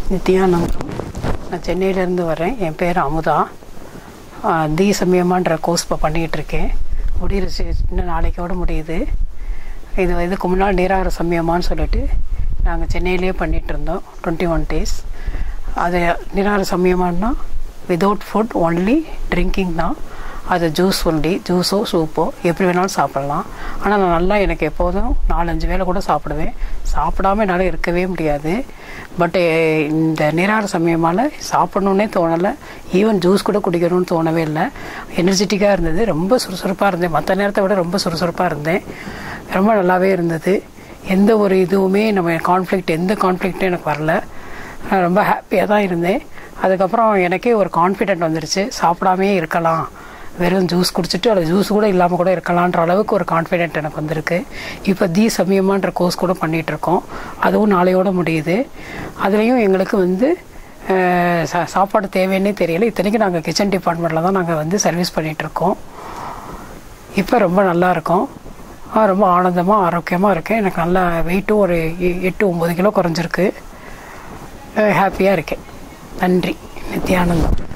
நித்யானந்தம் நான் சென்னையிலேருந்து வரேன் என் பேர் அமுதா ஆஹ் தி சமயமான்ற கோர்ஸ் இப்போ பண்ணிகிட்ருக்கேன் முடியிருச்சு இன்னும் நாளைக்கோட முடியுது இது இதுக்கு முன்னாடி நீராக சமயமான்னு சொல்லிட்டு நாங்கள் சென்னையிலேயே பண்ணிகிட்டு இருந்தோம் டுவெண்ட்டி ஒன் டேஸ் அது நீராக சமயமானா விதவுட் ஃபுட் ஒன்லி ட்ரிங்கிங் தான் அது ஜூஸ் ஒன்லி ஜூஸோ சூப்போ எப்படி வேணாலும் சாப்பிட்லாம் ஆனால் நான் நல்லா எனக்கு எப்போதும் நாலஞ்சு வேளை கூட சாப்பிடுவேன் சாப்பிடாம என்னால் இருக்கவே முடியாது பட் இந்த நீராட சமயமால் சாப்பிடணுன்னே தோணலை ஈவன் ஜூஸ் கூட குடிக்கணும்னு தோணவே இல்லை எனர்ஜெட்டிக்காக இருந்தது ரொம்ப சுறுசுறுப்பாக இருந்தேன் மற்ற நேரத்தை விட ரொம்ப சுறுசுறுப்பாக இருந்தேன் ரொம்ப நல்லாவே இருந்தது எந்த ஒரு இதுவுமே நம்ம கான்ஃப்ளிக்ட் எந்த கான்ஃப்ளிக்ட்டும் எனக்கு வரல நான் ரொம்ப ஹாப்பியாக தான் இருந்தேன் அதுக்கப்புறம் எனக்கே ஒரு கான்ஃபிடென்ட் வந்துருச்சு சாப்பிடாமே இருக்கலாம் வெறும் ஜூஸ் குடிச்சிட்டு அது ஜூஸ் கூட இல்லாமல் கூட இருக்கலான்ற அளவுக்கு ஒரு கான்ஃபிடென்ட் எனக்கு வந்திருக்கு இப்போ தி சமயமான்ற கோர்ஸ் கூட பண்ணிகிட்ருக்கோம் அதுவும் நாளையோட முடியுது அதுலேயும் எங்களுக்கு வந்து அஹ், சா சாப்பாடு தேவைன்னே தெரியல இத்தனைக்கும் நாங்கள் கிச்சன் டிபார்ட்மெண்ட்டில் தான் நாங்கள் வந்து சர்வீஸ் பண்ணிகிட்ருக்கோம் இப்போ ரொம்ப நல்லா இருக்கோம் ஆ, ரொம்ப ஆனந்தமாக ஆரோக்கியமாக இருக்கேன் எனக்கு நல்லா வெயிட்டும் ஒரு எ- எட்டு ஒம்பது கிலோ குறைஞ்சிருக்கு ஹாப்பியாக இருக்கேன் நன்றி நித்யானந்தம்